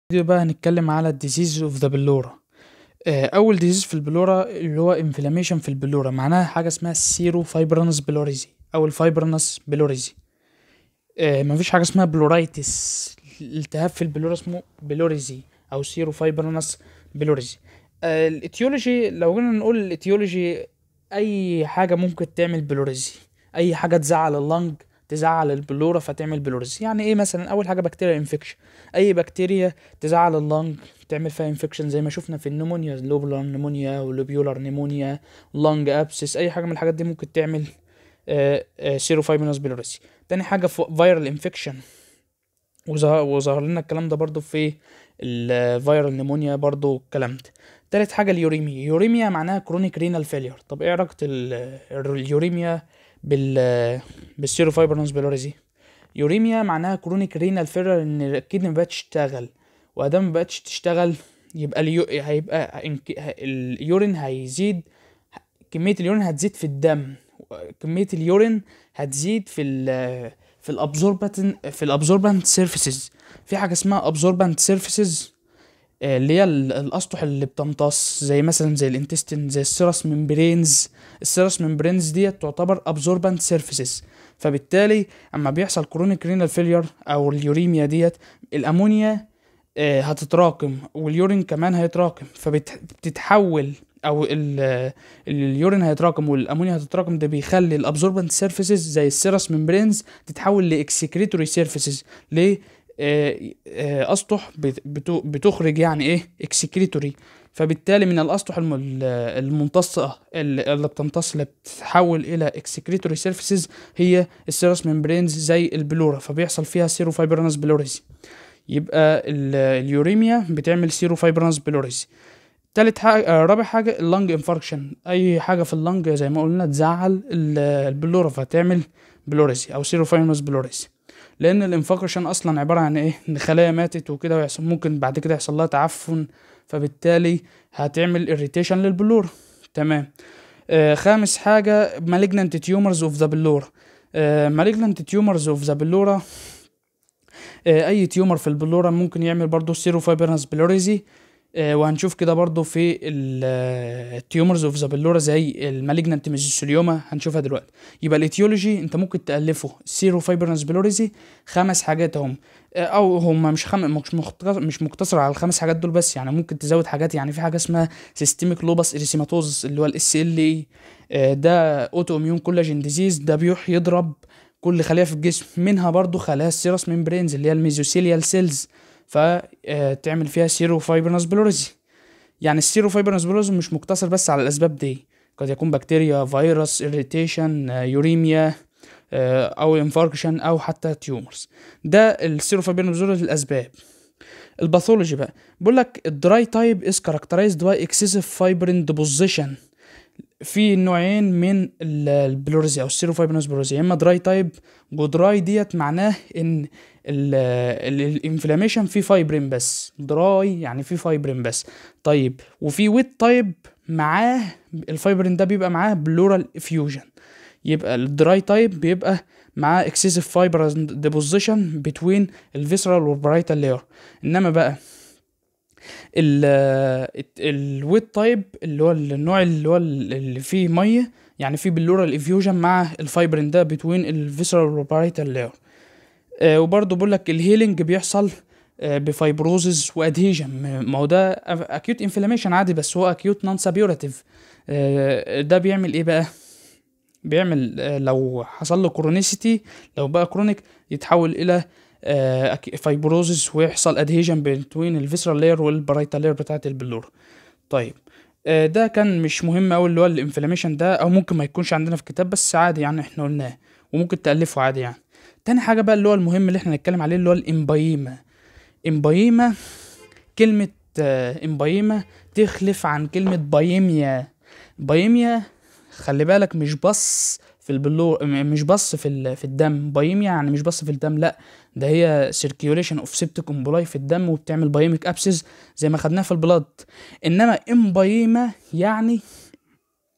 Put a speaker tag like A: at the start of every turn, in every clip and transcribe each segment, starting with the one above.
A: دي بقى هنتكلم على الديزيز اوف ذا بلورا اول ديزيز في البلورا اللي هو انفلاميشن في البلورا معناها حاجه اسمها السيرو فايبرانس بلوريزي او الفايبرانس بلوريزي آه مفيش حاجه اسمها بلورايتس التهاب في البلورا اسمه بلوريزي او سيرو فايبرانس بلوريزي آه الاتيولوجي لو جينا نقول الاتيولوجي اي حاجه ممكن تعمل بلوريزي اي حاجه تزعل اللنج تزعل البلورا فتعمل بلوريزي يعني ايه مثلا اول حاجه بكتيريا انفكشن اي بكتيريا تزعل اللنج تعمل فيها انفكشن زي ما شفنا في النمونيا لوبولار نمونيا ولوبيولار نمونيا لانج ابسس اي حاجه من الحاجات دي ممكن تعمل سيرو فايبرنس بلوريسي تاني حاجه فيرال انفكشن وظهر لنا الكلام ده برضو في الفيرال نمونيا برضو الكلام ده تالت حاجه اليوريميا يوريميا معناها كرونيك رينال فيلير طب ايه علاقه اليوريميا بال بالسيرو فايبرنس بلوريزي يوريميا معناها كرونيك رينال فيلير ان الكدني مبقتش تشتغل وادام مبقتش تشتغل يبقى اليو... هيبقى انك... اليورين هيزيد كمية اليورين هتزيد في الدم كمية اليورين هتزيد في ال في الابزوربنت في الابزوربنت سيرفيسز في حاجة اسمها ابزوربنت سيرفيسز اللي هي الاسطح اللي بتمتص زي مثلا زي الانتستين زي السيرس ممبرينز السيرس ممبرينز ديت تعتبر ابزوربنت سيرفيسز فبالتالي اما بيحصل كرونيك رينال فيلير او اليوريميا ديت الامونيا هتتراكم واليورين كمان هيتراكم فبتتحول او اليورين هيتراكم والامونيا هتتراكم ده بيخلي الابزوربنت سيرفيسز زي السيرس ممبرينز تتحول لاكسكريتوري سيرفيسز ليه اسطح بتخرج يعني ايه اكسكريتوري فبالتالي من الاسطح الممتصه اللي بتمتص اللي بتتحول الى اكسكريتوري سيرفيسز هي السيرس ممبرينز زي البلورا فبيحصل فيها سيرو فايبرنس بلوريزي يبقى اليوريميا بتعمل سيرو فايبرنس بلوريزي تالت حاجة رابع حاجة اللنج انفاركشن أي حاجة في اللنج زي ما قلنا تزعل البلورا فتعمل بلوريزي أو سيرو فايبرنس بلوريزي لأن الانفاركشن أصلا عبارة عن إيه إن خلايا ماتت وكده ويحصل ممكن بعد كده يحصل لها تعفن فبالتالي هتعمل اريتيشن للبلورا تمام آه خامس حاجة malignant tumors of the bellora آه malignant tumors of the bellora اي تيومر في البلورا ممكن يعمل برضو سيرو فايبرنس بلوريزي وهنشوف كده برضو في التيومرز اوف ذا بلورا زي المالجنانت ميزوثيليوما هنشوفها دلوقتي يبقى الايتيولوجي انت ممكن تالفه سيرو فايبرنس بلوريزي خمس حاجات هم او هم مش خم... مش مختصر مش مقتصر على الخمس حاجات دول بس يعني ممكن تزود حاجات يعني في حاجه اسمها سيستميك لوبس اريسيماتوز اللي هو الاس ال اي ده اوتو اميون كولاجين ديزيز ده بيروح يضرب كل خليه في الجسم منها برضو خلايا السيرس ممبرينز اللي هي الميزوثيليال سيلز فتعمل فيها سيرو فايبرنس بلوريزي يعني السيرو فايبرنس بلوريزي مش مقتصر بس على الاسباب دي قد يكون بكتيريا فيروس اريتيشن يوريميا او انفاركشن او حتى تيومرز ده السيرو فايبرنس بلوريزي الاسباب الباثولوجي بقى بيقول لك الدراي تايب از كاركترايزد باي اكسسيف فايبرين ديبوزيشن في نوعين من البلوريزي او السيرو فايبرنس بلوريزي يا اما دراي تايب ودراي ديت معناه ان الانفلاميشن فيه فايبرين بس دراي يعني فيه فايبرين بس طيب وفي ويت تايب معاه الفايبرين ده بيبقى معاه بلورال افيوجن يبقى الدراي تايب بيبقى معاه اكسسيف فايبر ديبوزيشن بتوين الفيسرال والبرايتال لاير انما بقى الويت تايب اللي هو النوع اللي هو اللي فيه ميه يعني فيه بلورال افيوجن مع الفايبرين ده بتوين الفيسرال والبرايتال لاير آه وبرضه بقول لك الهيلينج بيحصل آه بفايبروزز وادهيجن ما هو ده اكيوت انفلاميشن عادي بس هو اكيوت نون سابيوراتيف آه ده بيعمل ايه بقى بيعمل آه لو حصل له كرونيسيتي لو بقى كرونيك يتحول الى آه فايبروزز ويحصل ادهيجن بين الفيسرال لاير والبرايتال لاير بتاعت البلور طيب آه ده كان مش مهم اوي اللي هو الانفلاميشن ده او ممكن ما يكونش عندنا في الكتاب بس عادي يعني احنا قلناه وممكن تالفه عادي يعني تاني حاجة بقى اللي هو المهم اللي احنا نتكلم عليه اللي هو الامبايما امبايما كلمة آه امبايما تخلف عن كلمة بايميا بايميا خلي بالك مش بص في البلور مش بص في في الدم بايميا يعني مش بص في الدم لا ده هي سيركيوليشن اوف سيبتيك امبولاي في الدم وبتعمل بايميك ابسس زي ما خدناها في البلاد انما امبايما يعني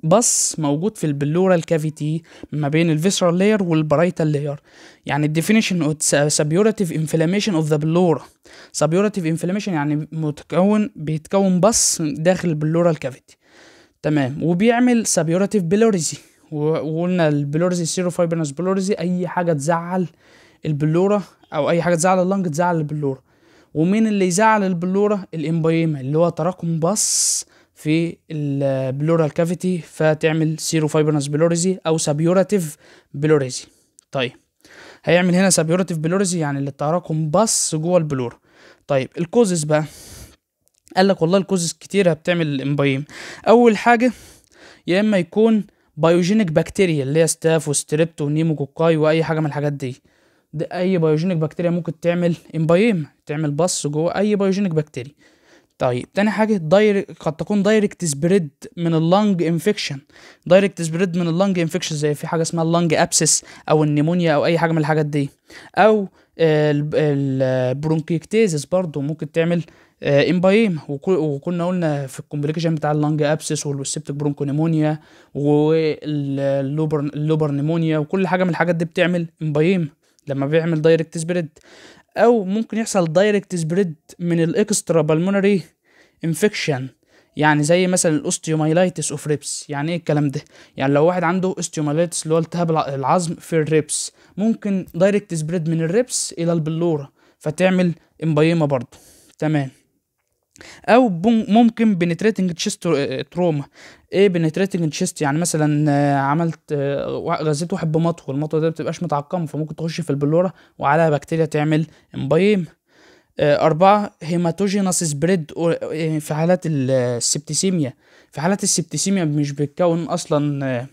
A: بس موجود في البلورال كافيتي ما بين الفيسرال لاير والبرايتال لاير يعني الديفينيشن اوف سبيوراتيف انفلاميشن اوف ذا بلورا سبيوراتيف انفلاميشن يعني متكون بيتكون بس داخل البلورال كافيتي تمام وبيعمل سبيوراتيف بلوريزي وقلنا البلوريزي سيرو فايبرنس بلوريزي اي حاجه تزعل البلورا او اي حاجه تزعل اللنج تزعل البلورا ومين اللي يزعل البلورا الامبايما اللي هو تراكم بص في البلورال كافيتي فتعمل سيرو فايبرنس بلوريزي او سبيوراتيف بلوريزي طيب هيعمل هنا سبيوراتيف بلوريزي يعني اللي تراكم بص جوه البلورا طيب الكوزز بقى قال لك والله الكوزز كتيره بتعمل الامبايم اول حاجه يا اما يكون بايوجينيك بكتيريا اللي هي ستاف وستريبت ونيموكوكاي واي حاجه من الحاجات دي ده اي بايوجينيك بكتيريا ممكن تعمل امبايم تعمل بص جوه اي بايوجينيك بكتيريا طيب تاني حاجة دايركت قد تكون دايركت سبريد من اللنج انفكشن دايركت سبريد من اللنج انفكشن زي في حاجة اسمها اللنج ابسس او النيمونيا او اي حاجة من الحاجات دي او البرونكيكتيزس برضو ممكن تعمل امبايم وكنا قلنا في الكومبليكيشن بتاع اللنج ابسس والسبتك برونكونيمونيا واللوبر اللوبر نيمونيا وكل حاجة من الحاجات دي بتعمل امبايم لما بيعمل دايركت سبريد او ممكن يحصل دايركت سبريد من الاكسترا بالمونري انفكشن يعني زي مثلا الاوستيومايلايتس اوف ريبس يعني ايه الكلام ده يعني لو واحد عنده اوستيومايلايتس اللي هو التهاب العظم في الريبس ممكن دايركت سبريد من الريبس الى البلوره فتعمل امبايما برضه تمام او ممكن بنتريتنج تشيست تروما ايه بنتريتنج تشيست يعني مثلا عملت غزيت واحد بمطوه المطوه دي مبتبقاش متعقمه فممكن تخش في البلوره وعليها بكتيريا تعمل امبايم أربعة هيماتوجينس سبريد في حالات السبتسيميا في حالات السبتسيميا مش بتكون أصلا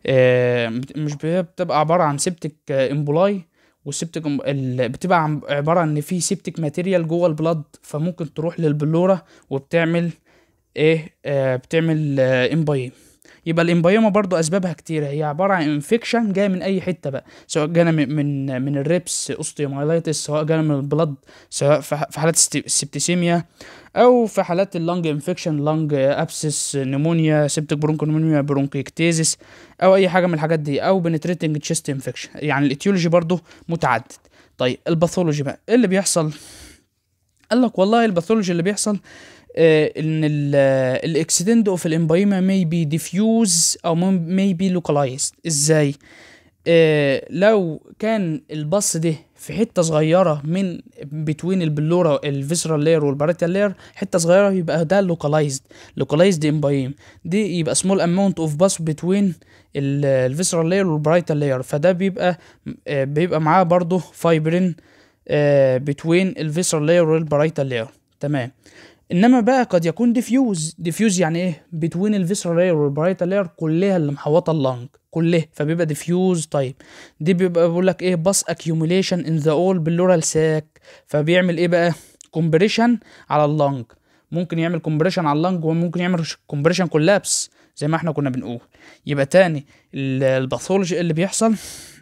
A: مش بتبقى عبارة عن سبتك امبولاي والسبتك بتبقى عبارة عن ان في سبتك ماتيريال جوه البلد فممكن تروح للبلورة وبتعمل ايه آه بتعمل آه امبايم يبقى الامبايما برضو اسبابها كتيره هي عباره عن انفكشن جايه من اي حته بقى سواء جانا من من, من الريبس اوستيومايلايتس سواء جانا من البلد سواء في حالات السبتسيميا او في حالات اللنج انفكشن لنج ابسس نيمونيا سبتك برونكونيمونيا برونكيكتيزس او اي حاجه من الحاجات دي او بنتريتنج تشيست انفكشن يعني الايتيولوجي برضو متعدد طيب الباثولوجي بقى ايه اللي بيحصل قال لك والله الباثولوجي اللي بيحصل آه ان الاكسيدنت اوف الامبايما may be diffuse او may be localized ازاي آه لو كان البص ده في حته صغيره من بتوين البلورا الفيسرال لاير والباريتال لاير حته صغيره يبقى ده لوكالايزد لوكالايزد امبايم دي يبقى سمول اماونت اوف باس بتوين الفيسرال لاير والبرايتال لاير فده بيبقى آه بيبقى معاه برضه فايبرين بتوين الفيسرال لاير والبرايتال لاير تمام انما بقى قد يكون ديفيوز ديفيوز يعني ايه بتوين الفيسرال لاير والبرايتال لاير كلها اللي محوطه اللنج كلها فبيبقى ديفيوز طيب دي بيبقى بيقول لك ايه باس اكيوميليشن ان ذا اول بلورال ساك فبيعمل ايه بقى كومبريشن على اللنج ممكن يعمل كومبريشن على اللنج وممكن يعمل كومبريشن كولابس زي ما احنا كنا بنقول يبقى تاني الباثولوجي اللي بيحصل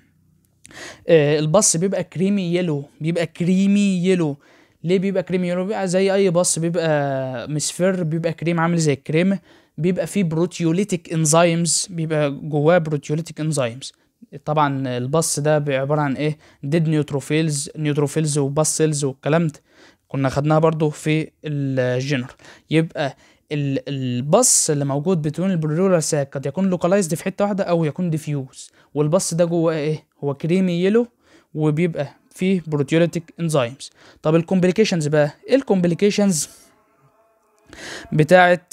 A: آه البص بيبقى كريمي يلو بيبقى كريمي يلو ليه بيبقى كريمي يلو بيبقى زي اي بص بيبقى مصفر بيبقى كريم عامل زي الكريمه بيبقى فيه بروتيوليتيك انزيمز بيبقى جواه بروتيوليتيك انزيمز طبعا البص ده عباره عن ايه ديد نيوتروفيلز نيوتروفيلز وباس سيلز والكلام ده كنا خدناها برضو في الجنر يبقى البص اللي موجود بتوين البرولار ساك قد يكون لوكالايزد في حته واحده او يكون ديفيوز والبص ده جواه ايه هو كريمي يلو وبيبقى فيه بروتيوليتيك انزيمز طب الكومبليكيشنز بقى ايه الكومبليكيشنز بتاعه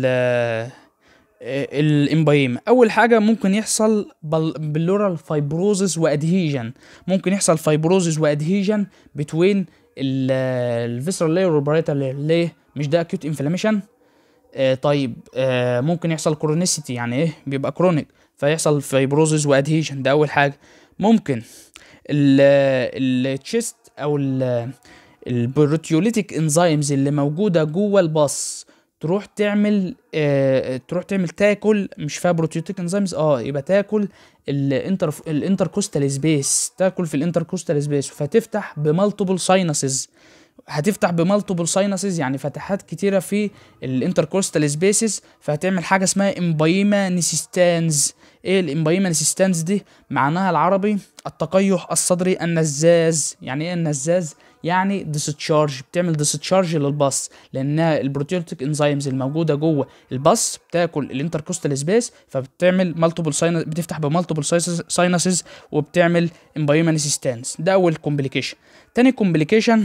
A: الامبايم اول حاجه ممكن يحصل بلورال فايبروزس وادهيجن ممكن يحصل فايبروزس وادهيجن بتوين الفيسرال لاير والبرايتال لاير ليه مش ده اكيوت انفلاميشن آه طيب آه ممكن يحصل كرونيسيتي يعني ايه بيبقى كرونيك فيحصل فايبروزس وادهيجن ده اول حاجه ممكن التشيست او البروتيوليتيك انزيمز اللي موجوده جوه الباص تروح تعمل آه تروح تعمل تاكل مش فيها بروتيوليتيك انزيمز اه يبقى تاكل الانتر الانتركوستال سبيس تاكل في الانتركوستال سبيس فتفتح بمالتيبل ساينسز هتفتح بمالتيبل ساينسز يعني فتحات كتيره في الانتركوستال سبيسز فهتعمل حاجه اسمها امبايما نيسيستانز ايه الامبايما نيسيستانز دي معناها العربي التقيح الصدري النزاز يعني ايه النزاز يعني ديستشارج بتعمل ديستشارج للباص لانها البروتيوتيك انزيمز الموجوده جوه الباص بتاكل الانتركوستال سبيس فبتعمل مالتيبل ساينس بتفتح بمالتيبل ساينسز وبتعمل امبايما نيسيستانز ده اول كومبليكيشن تاني كومبليكيشن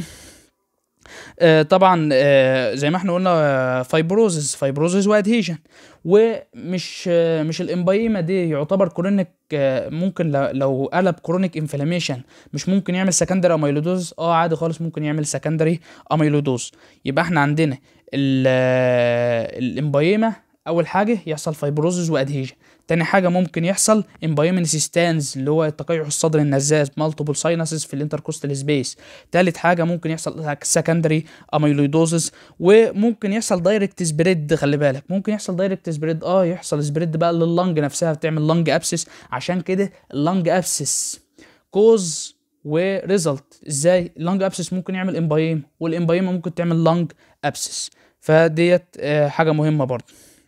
A: آه طبعا آه زي ما احنا قلنا آه فايبروزز فايبروزز وادهيجن ومش آه مش الامبايما دي يعتبر كرونيك آه ممكن لو- لو قلب كرونيك انفلاميشن مش ممكن يعمل سكندري اميلودوز اه عادي خالص ممكن يعمل سكندري اميلودوز يبقى احنا عندنا ال- آه، الامبايما اول حاجه يحصل فايبروزز وادهيجن تاني حاجه ممكن يحصل امبايمنسيستانز اللي هو التقيح الصدري النزاز مالتيبل ساينسز في الانتركوستال سبيس تالت حاجه ممكن يحصل سكندري اميلويدوزس وممكن يحصل دايركت سبريد خلي بالك ممكن يحصل دايركت سبريد اه يحصل سبريد بقى لللنج نفسها بتعمل لنج ابسس عشان كده اللنج ابسس كوز وريزلت ازاي اللنج ابسس ممكن يعمل امبايم والامبايم ممكن تعمل لنج ابسس فديت آه، حاجه مهمه برضه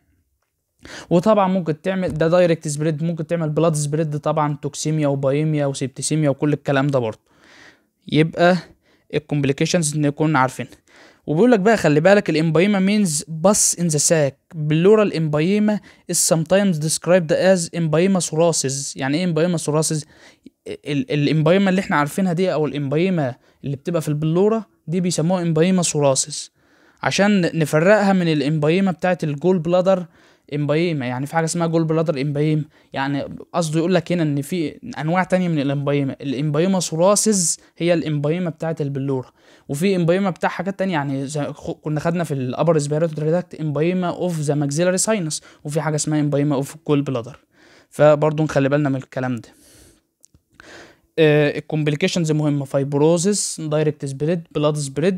A: وطبعا ممكن تعمل ده دايركت سبريد ممكن تعمل بلاد سبريد طبعا توكسيميا وبايميا وسيبتسيميا وكل الكلام ده برضه يبقى الكومبليكيشنز نكون عارفين وبيقول لك بقى خلي بالك الامبايما means bus in the sac باللورال امبايما is sometimes described as امبايما thoracis يعني ايه امبايما thoracis ال- الامبايما اللي احنا عارفينها دي او الامبايما اللي بتبقى في البلورة دي بيسموها امبايما thoracis عشان نفرقها من الامبايما بتاعت الجول بلادر امبايما يعني في حاجه اسمها جول بلادر امبايما يعني قصده يقول لك هنا ان في انواع تانية من الامبايما الامبايما ثوراسز هي الامبايما بتاعت البلوره وفي امبايما بتاع حاجات تانية يعني زي خ- كنا خدنا في الابر ريسبيراتوري تراكت امبايما اوف ذا ماكسيلاري ساينس وفي حاجه اسمها امبايما اوف جول بلادر فبرضه نخلي بالنا من الكلام ده الكومبليكيشنز مهمه فايبروزس دايركت سبريد بلاد سبريد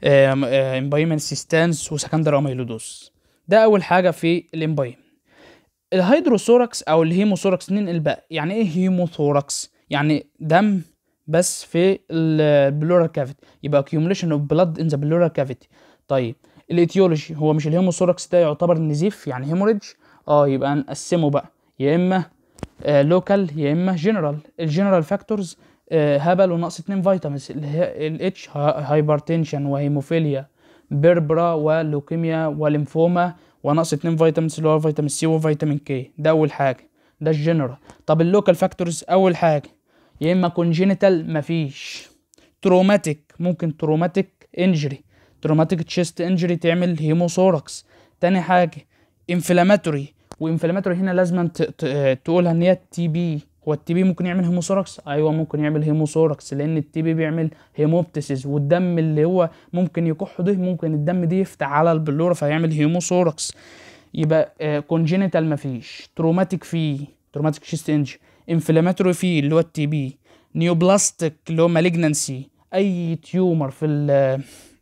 A: امبايما سيستانس وسكندري اميلودوس ده اول حاجه في الامبايم الهيدروثوركس او الهيموثوركس ننقل بقى يعني ايه هيموثوركس يعني دم بس في البلورال كافيتي يبقى accumulation of blood in the pleural cavity طيب الايتيولوجي هو مش الهيموثوركس ده يعتبر نزيف يعني هيموريدج اه يبقى نقسمه بقى يا اما لوكال يا اما جنرال الجنرال فاكتورز هبل ونقص اتنين فيتامينز اللي هي الاتش هايبرتنشن وهيموفيليا بيربرا ولوكيميا وليمفوما ونقص اتنين فيتامينز اللي هو فيتامين سي وفيتامين كي ده اول حاجه ده الجنرال طب اللوكال فاكتورز اول حاجه يا اما كونجينيتال مفيش تروماتيك ممكن تروماتيك انجري تروماتيك تشيست انجري تعمل هيموثوركس تاني حاجه انفلاماتوري وانفلاماتوري هنا لازم ت- ت- تقولها ان هي التي بي هو التي بي ممكن يعمل هيموثوركس ايوه ممكن يعمل هيموثوركس لان التي بي بيعمل هيموبتسيس والدم اللي هو ممكن يكح ده ممكن الدم دي يفتح على البلوره فيعمل هيموثوركس يبقى كونجينيتال مفيش تروماتيك فيه تروماتيك شيست انجري انفلاماتوري فيه اللي هو التي بي نيوبلاستيك اللي هو مالجنانسي اي تيومر في ال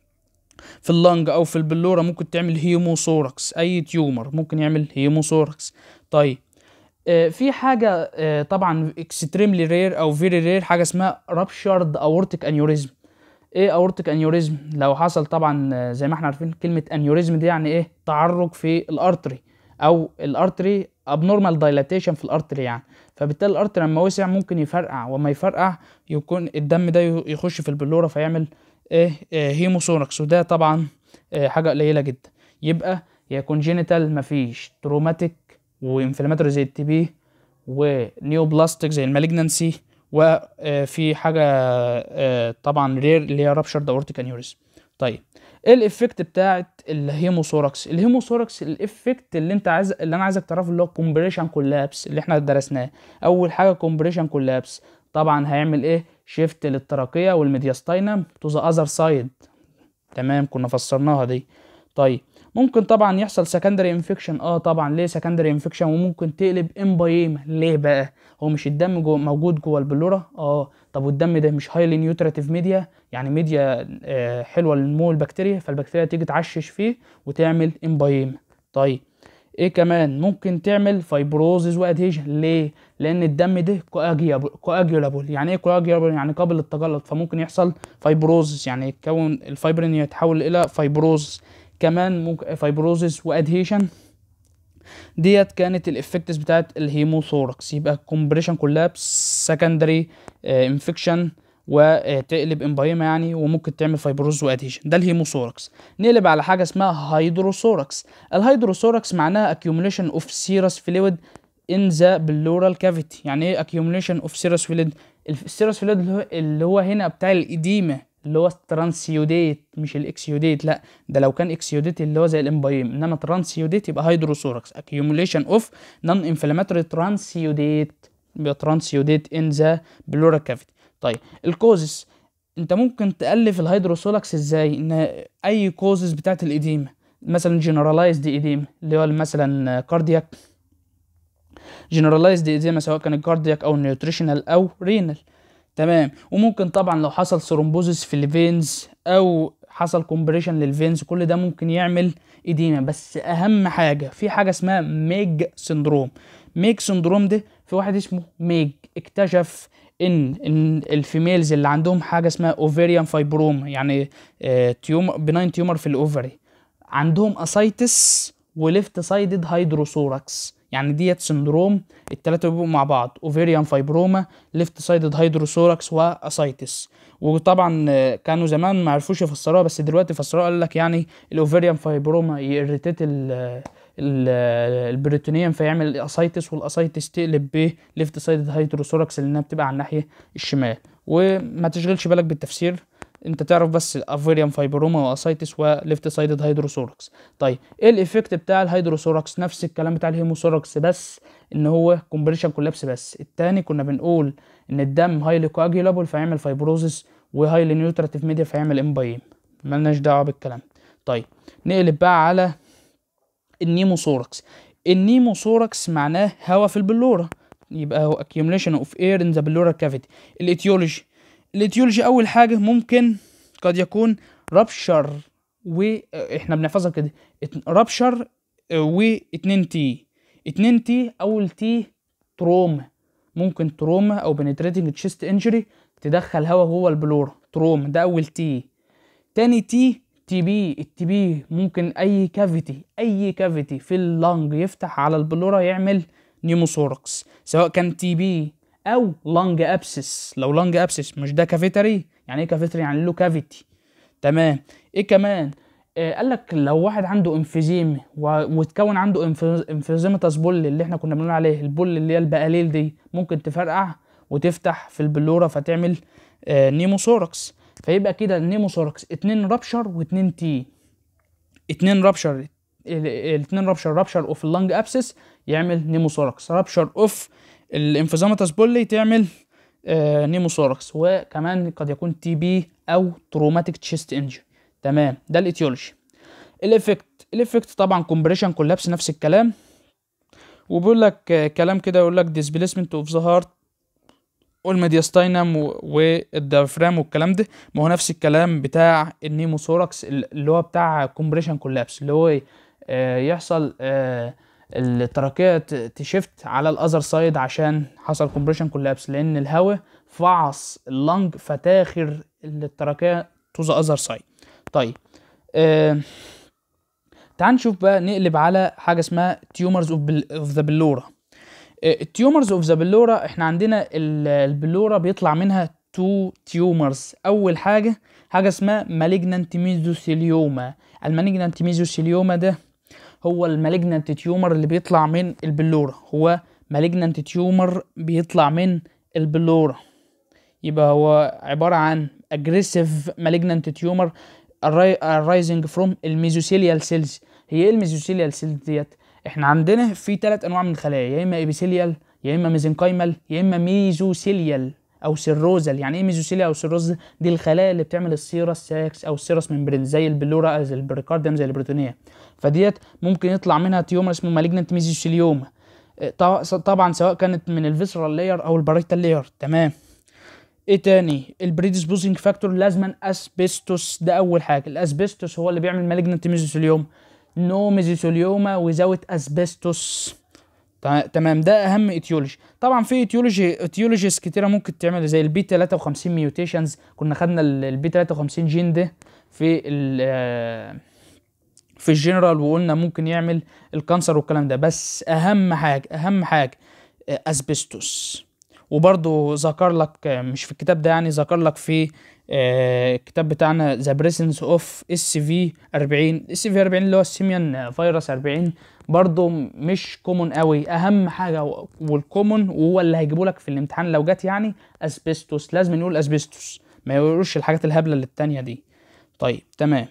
A: في اللنج او في البلوره ممكن تعمل هيموثوركس اي تيومر ممكن يعمل هيموثوركس طيب آه، في حاجه آه، طبعا اكستريملي رير او فيري رير حاجه اسمها رابشارد اورتيك انيوريزم ايه اورتيك انيوريزم لو حصل طبعا آه، زي ما احنا عارفين كلمه انيوريزم دي يعني ايه تعرج في الارتري او الارتري ابنورمال دايلاتيشن في الارتري يعني فبالتالي الارتري لما وسع ممكن يفرقع وما يفرقع يكون الدم ده يخش في البلوره فيعمل ايه آه، هيموثوركس وده طبعا آه، حاجه قليله جدا يبقى يا كونجينيتال مفيش تروماتيك وانفلاماتوري زي التي بي ونيوبلاستيك زي المالجنانسي وفي حاجه آه، طبعا رير اللي هي رابشرد اورتيك انيوريزم طيب ايه الافكت بتاعت الهيموثوركس الهيموثوركس الافكت اللي انت عايز اللي انا عايزك تعرفه اللي هو كومبريشن كولابس اللي احنا درسناه اول حاجه كومبريشن كولابس طبعا هيعمل ايه شيفت للتراكيه والميدياستاينم تو ذا اذر سايد تمام كنا فسرناها دي طيب ممكن طبعا يحصل سكندري انفكشن اه طبعا ليه سكندري انفكشن وممكن تقلب امبايما ليه بقى هو مش الدم جو موجود جوه البلوره اه طب والدم ده مش هايلي نيوتراتيف ميديا يعني ميديا آه حلوه لنمو البكتيريا فالبكتيريا تيجي تعشش فيه وتعمل امبايما طيب ايه كمان ممكن تعمل فايبروزز وادهيجن ليه لان الدم ده كواجيولابل يعني ايه كواجيولابل يعني قابل للتجلط فممكن يحصل فايبروزز يعني يتكون الفايبرين يتحول الى فايبروز كمان ممكن فايبروزز وادهيشن ديت كانت الافكتس بتاعت الهيموثوركس يبقى الكومبريشن كولابس سكندري انفكشن وتقلب امبايما يعني وممكن تعمل فايبروز وادهيشن ده الهيموثوركس نقلب على حاجه اسمها هيدروثوركس الهيدروثوركس معناها accumulation of serous fluid in the pleural cavity يعني ايه accumulation of serous fluid السيروس فلويد اللي هو, اللي هو هنا بتاع الإديمة اللي هو الترانسيوديت مش الاكسيوديت لا ده لو كان اكسيوديت اللي هو زي الامبايم انما ترانسيوديت يبقى هيدروثوركس accumulation of non inflammatory ترانسيوديت يبقى ترانسيوديت in the pleural cavity طيب الكوزس انت ممكن تالف الهيدروثوركس ازاي ان اي كوزز بتاعت الاديمه مثلا جنرالايزد اديمه اللي هو مثلا كاردياك جنرالايزد اديمه سواء كان كاردياك او نيوتريشنال او رينال تمام وممكن طبعا لو حصل ثرومبوزس في الفينز او حصل كومبريشن للفينز كل ده ممكن يعمل اديمه بس اهم حاجه في حاجه اسمها ميج سندروم ميج سندروم ده في واحد اسمه ميج اكتشف ان ان الفيميلز اللي عندهم حاجه اسمها اوفيريان فايبروما يعني تيومر بناين تيومر في الاوفري عندهم اسايتس وليفت سايدد هيدروثوركس يعني ديت سندروم التلاتة بيبقوا مع بعض اوفيريان فايبروما ليفت سايدد هيدروثوركس واسايتس وطبعا كانوا زمان ما عرفوش يفسروها بس دلوقتي فسروها قال لك يعني الاوفيريان فايبروما يريتيت البريتونيوم فيعمل الاسايتس والاسايتس تقلب ب ليفت سايدد هيدروثوركس لانها بتبقى على الناحيه الشمال وما تشغلش بالك بالتفسير انت تعرف بس افيريان فايبروما واسايتس وليفت سايدد هيدروثوركس طيب ايه الايفكت بتاع الهيدروثوركس نفس الكلام بتاع الهيموثوركس بس ان هو كومبريشن كولابس بس التاني كنا بنقول ان الدم هايلي كواجيولابل فيعمل فايبروزس وهايلي نيوتراتيف ميديا فيعمل امبايم ملناش دعوه بالكلام طيب نقلب بقى على النيموثوركس النيموثوركس معناه هواء في البلوره يبقى هو accumulation of air in the pleural cavity الاتيولوجي الاتيولوجي اول حاجه ممكن قد يكون رابشر واحنا بنحفظها كده رابشر واتنين تي اتنين تي اول تي تروما ممكن تروما او بنتريتنج تشيست انجري تدخل هواء جوه البلورة تروما ده اول تي تاني تي تي بي التي بي ممكن اي كافيتي اي كافيتي في اللنج يفتح على البلورة يعمل نيموثوركس سواء كان تي بي او لانج ابسس لو لانج ابسس مش ده كافيتري يعني ايه كافيتري يعني له كافيتي تمام ايه كمان آه قال لك لو واحد عنده انفيزيم وتكون عنده انفيزيمتاس بول اللي احنا كنا بنقول عليه البول اللي هي البقاليل دي ممكن تفرقع وتفتح في البلوره فتعمل آه نيموثوركس فيبقى كده النيموثوركس اتنين رابشر واتنين تي اتنين رابشر الاتنين رابشر رابشر اوف اللنج ابسس يعمل نيموثوركس رابشر اوف الانفيزاماتس بولي تعمل آه نيموثوركس وكمان قد يكون تي بي او تروماتيك تشيست انجري تمام ده الاتيولوجي الافكت الافكت طبعا كومبريشن كولابس نفس الكلام وبيقول لك آه كلام كده يقول لك ديسبيسمنت اوف ذا هارت والميدياستاينم والديافرام والكلام ده ما هو نفس الكلام بتاع النيموثوركس اللي هو بتاع كومبريشن كولابس اللي هو آه يحصل آه التراكية تشفت على الاذر سايد عشان حصل كومبريشن كولابس لان الهواء فعص اللنج فتاخر التراكية تو ذا اذر سايد طيب آه تعال نشوف بقى نقلب على حاجه اسمها تيومرز اوف ذا بلورا التيومرز اوف ذا بلورا احنا عندنا البلورا بيطلع منها تو تيومرز اول حاجه حاجه اسمها مالجنانت ميزوثيليوما المالجنانت ميزوثيليوما ده هو المالجنانت تيومر اللي بيطلع من البلورة هو مالجنانت تيومر بيطلع من البلورة يبقى هو عبارة عن aggressive malignant tumor arising from الميزوثيليال سيلز هي ايه الميزوثيليال سيلز ديت احنا عندنا في ثلاث انواع من الخلايا يا اما ابيثيليال يا اما ميزنكايمال يا اما ميزوثيليال او سيروزال يعني ايه ميزوثيليا او سيروز دي الخلايا اللي بتعمل السيرس ساكس او السيرس ممبرين زي البلورا زي البريكارديوم زي البروتونيه فديت ممكن يطلع منها تيومر اسمه مالجنت ميزوثيليوما طبعا سواء كانت من الفيسرال لاير او الباريتال لاير تمام ايه تاني البريديسبوزنج فاكتور لازما اسبستوس ده اول حاجه الاسبستوس هو اللي بيعمل مالجنت ميزوثيليوما نو ميزوثيليوما وزاوت اسبستوس تمام ده اهم ايتيولوجي طبعا في ايتيولوجي ايتيولوجيز كتيره ممكن تعمل زي البي 53 ميوتيشنز كنا خدنا البي 53 جين ده في ال في الجنرال وقلنا ممكن يعمل الكانسر والكلام ده بس اهم حاجه اهم حاجه اسبستوس وبرضه ذكر لك مش في الكتاب ده يعني ذكر لك في الكتاب بتاعنا ذا بريسنس اوف اس في 40 اس في 40 اللي هو السيميان فيروس 40 برضه مش كومون قوي اهم حاجه والكومون وهو اللي هيجيبه لك في الامتحان لو جت يعني اسبستوس لازم نقول اسبستوس ما يقولوش الحاجات الهبله اللي التانية دي طيب تمام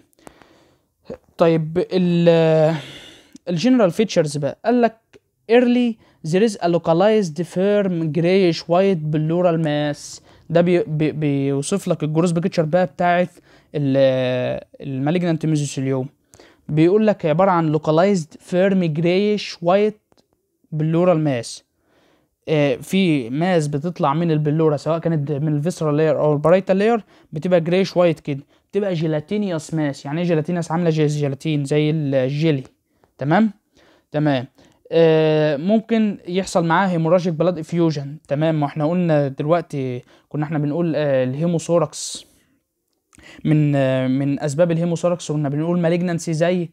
A: طيب ال الجنرال فيتشرز بقى قال لك early there is a localized firm grayish white pleural mass ده بي بي بيوصف لك الجروس بيكتشر بقى بتاعت المالجنانت ميزوثيليوم بيقول لك عبارة عن localized firm grayish white pleural mass آه في ماس بتطلع من البلورة سواء كانت من الفيسرال لاير او البرايتال لاير بتبقى جريش وايت كده بتبقى جيلاتينيوس ماس يعني ايه جيلاتينيوس عامله زي الجيلاتين زي الجيلي تمام تمام آه ممكن يحصل معاه هيموراجيك بلاد افيوجن تمام ما احنا قلنا دلوقتي كنا احنا بنقول آه الهيموثوركس من آه من اسباب الهيموثوركس كنا بنقول مالجنانسي زي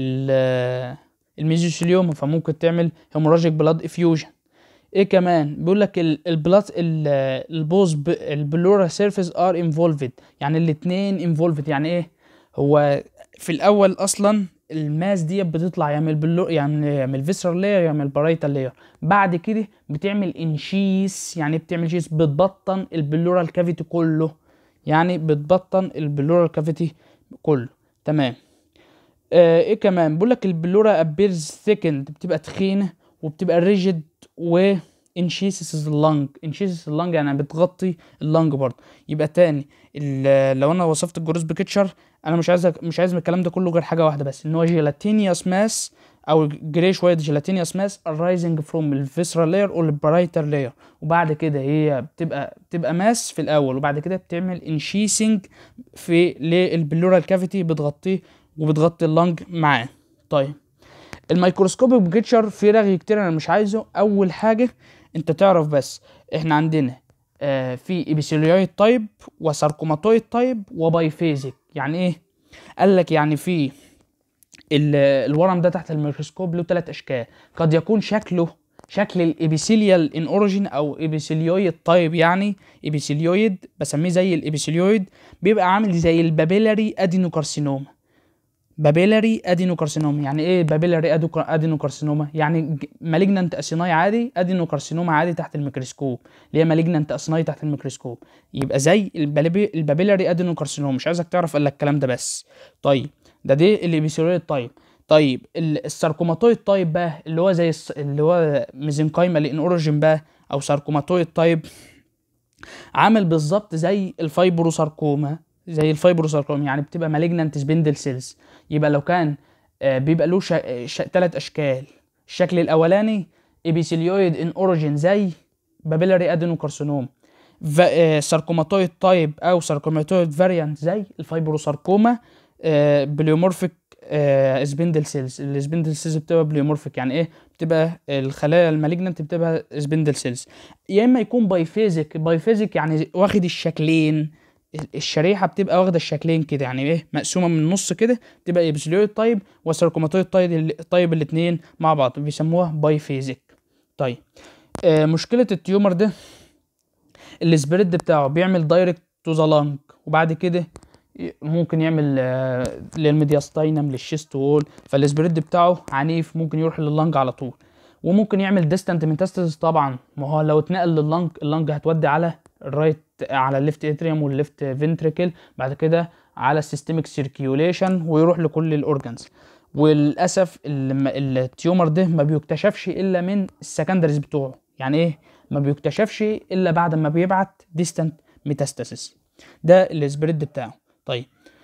A: الميزوثيليوم فممكن تعمل هيموراجيك بلاد افيوجن ايه كمان بيقول لك البلات البوز البلورا سيرفيس ار انفولفد يعني الاتنين انفولفد يعني ايه هو في الاول اصلا الماس دي بتطلع يعمل بلو يعني يعمل فيسرال لاير يعمل برايتال لاير بعد كده بتعمل انشيس يعني بتعمل شيس بتبطن البلورال كافيتي كله يعني بتبطن البلورال كافيتي كله تمام آه ايه كمان بيقول لك البلورا ابيرز ثيكند بتبقى تخينه وبتبقى ريجيد و انشيسس اللنج انشيسس اللنج يعني بتغطي اللنج برضه يبقى تاني لو انا وصفت الجروس بكتشر انا مش عايز مش عايز من الكلام ده كله غير حاجه واحده بس ان هو جيلاتينيوس ماس او جريش وايت جيلاتينيوس ماس arising from الفيسرال لاير او البرايتر لاير وبعد كده هي بتبقى بتبقى ماس في الاول وبعد كده بتعمل انشيسنج في للبلورال كافيتي بتغطيه وبتغطي اللنج معاه طيب الميكروسكوبيك بيكتشر في رغي كتير انا مش عايزه اول حاجه انت تعرف بس احنا عندنا آه في ايبيثيليويد تايب وساركوماتويد تايب وبايفيزيك يعني ايه قال لك يعني في الورم ده تحت الميكروسكوب له ثلاث اشكال قد يكون شكله شكل الابيثيليال ان اوريجين او ابيثيليويد تايب يعني ابيثيليويد بسميه زي الابيثيليويد بيبقى عامل زي البابيلاري ادينوكارسينوما بابيلاري ادينوكارسينوما يعني ايه بابيلاري ادينوكارسينوما يعني مالجنانت اسيناي عادي ادينوكارسينوما عادي تحت الميكروسكوب اللي هي مالجنانت اسيناي تحت الميكروسكوب يبقى زي البابيلاري ادينوكارسينوما مش عايزك تعرف الا الكلام ده بس طيب ده دي الابيثيليويد طيب طيب الساركوماتويد طيب بقى اللي هو زي اللي هو ميزنكايما لان اوريجين بقى او ساركوماتويد طيب عامل بالظبط زي الفايبروساركوما زي الفايبروساركوما يعني بتبقى مالجنانت سبندل سيلز يبقى لو كان بيبقى له ثلاث اشكال الشكل الاولاني ابيثيليويد ان اوريجين زي بابيلاري ادينوكارسينوم ساركوماتويد تايب او ساركوماتويد فاريانت زي الفايبروساركوما بليومورفيك سبندل سيلز السبندل سيلز بتبقى بليومورفيك يعني ايه بتبقى الخلايا المالجنانت بتبقى سبندل سيلز يا اما يكون بايفيزيك بايفيزيك يعني واخد الشكلين الشريحه بتبقى واخده الشكلين كده يعني ايه مقسومه من النص كده تبقى ايبسيليويد طيب وساركوماتويد طيب طيب الاثنين مع بعض بيسموها بايفيزيك طيب آه مشكله التيومر ده السبريد بتاعه بيعمل دايركت تو ذا لانج وبعد كده ممكن يعمل آه للميدياستاينم للشيست وول فالسبريد بتاعه عنيف ممكن يروح لللنج على طول وممكن يعمل ديستانت ميتاستاسيس طبعا ما هو لو اتنقل لللنج اللنج هتودي على الرايت على الليفت اتريوم والليفت فنتريكل بعد كده على السيستميك سيركيوليشن ويروح لكل الاورجنز وللاسف التيومر ده ما بيكتشفش الا من السكندريز بتوعه يعني ايه ما بيكتشفش الا بعد ما بيبعت ديستانت ميتاستاسيس ده السبريد بتاعه طيب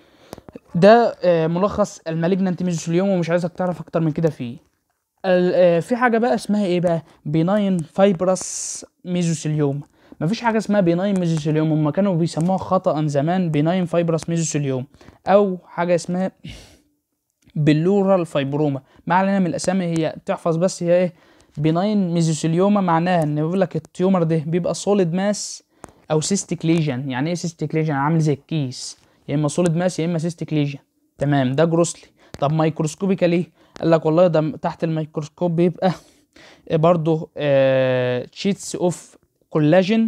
A: ده ملخص المالجنانت ميزوثيليوم ومش عايزك تعرف اكتر من كده فيه في حاجه بقى اسمها ايه بقى بيناين فايبرس ميزوثيليوم مفيش حاجه اسمها بيناين ميزوثيليوم هما كانوا بيسموها خطا زمان بيناين فايبرس ميزوثيليوم او حاجه اسمها بلورال فايبروما ما علينا من الاسامي هي تحفظ بس هي ايه بناين ميزوثيليوما معناها ان بيقول لك التيومر ده بيبقى سوليد ماس او سيستيك ليجن يعني ايه سيستيك ليجن عامل زي الكيس يا اما سوليد ماس يا اما سيستيك ليجن تمام ده جروسلي طب مايكروسكوبيكالي قال لك والله ده تحت الميكروسكوب بيبقى برضه شيتس اوف كولاجين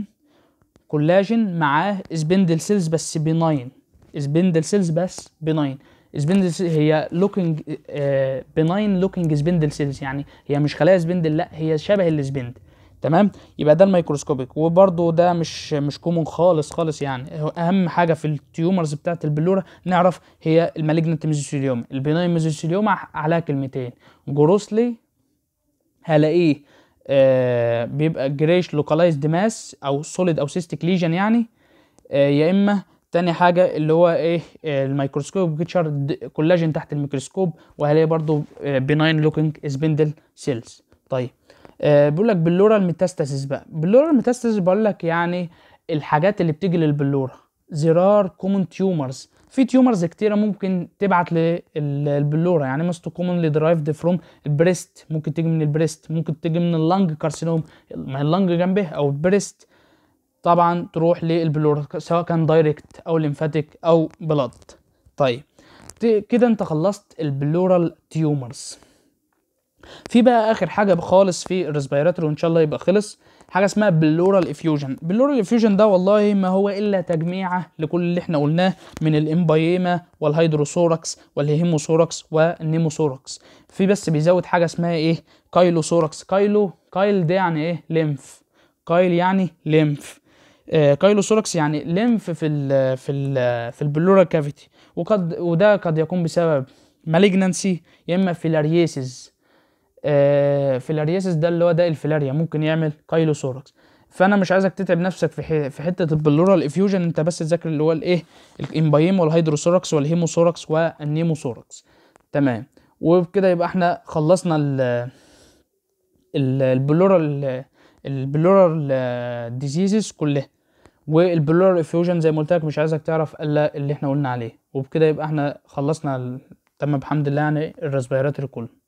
A: كولاجين معاه سبندل سيلز بس بناين سبندل سيلز بس بناين سبندل سيلز هي لوكينج بناين لوكينج سبندل سيلز يعني هي مش خلايا سبندل لا هي شبه السبندل تمام يبقى ده الميكروسكوبيك وبرده ده مش مش كومون خالص خالص يعني هو اهم حاجه في التيومرز بتاعه البلوره نعرف هي المالجنت ميزوثيليوم البناين ميزوثيليوم عليها كلمتين جروسلي هلاقيه آه بيبقى جريش لوكالايزد ماس او سوليد او سيستيك ليجن يعني آه يا اما تاني حاجة اللي هو ايه آه الميكروسكوب بيكتشر كولاجين تحت الميكروسكوب وهلاقي برضو بناين لوكينج سبندل سيلز طيب آه بيقول لك بلورال ميتاستاسيس بقى بلورال ميتاستاسيس بقول لك يعني الحاجات اللي بتيجي للبلورة زرار كومون تيومرز في تيومرز كتيرة ممكن تبعت للبلورة يعني most commonly derived from البريست ممكن تيجي من البريست ممكن تيجي من اللنج كارسينوم ما اللنج جنبه او البريست طبعا تروح للبلورة سواء كان دايركت او ليمفاتيك او بلاد طيب كده انت خلصت البلورال تيومرز في بقى اخر حاجه خالص في الريسبيراتوري وان شاء الله يبقى خلص حاجه اسمها بلورال افيوجن بلورال افيوجن ده والله ما هو الا تجميعه لكل اللي احنا قلناه من الامبايما والهيدروسوركس والهيموسوركس والنيموسوركس في بس بيزود حاجه اسمها ايه كايلوسوركس كايلو كايل ده يعني ايه ليمف كايل يعني ليمف آه كايلوسوركس يعني ليمف في ال في ال في البلورال كافيتي وقد وده قد يكون بسبب مالجنانسي يا اما فيلاريسيس آه فيلارياسيس ده اللي هو ده الفيلاريا ممكن يعمل كايلوسوركس فانا مش عايزك تتعب نفسك في في حته البلورال افيوجن انت بس تذاكر اللي هو الايه الامبايم والهيدروسوركس والهيموسوركس والنيموسوركس تمام وبكده يبقى احنا خلصنا ال البلورال البلورال ديزيزز كلها والبلورال افيوجن زي ما قلت لك مش عايزك تعرف الا اللي احنا قلنا عليه وبكده يبقى احنا خلصنا تم بحمد الله يعني الريسبيراتوري كله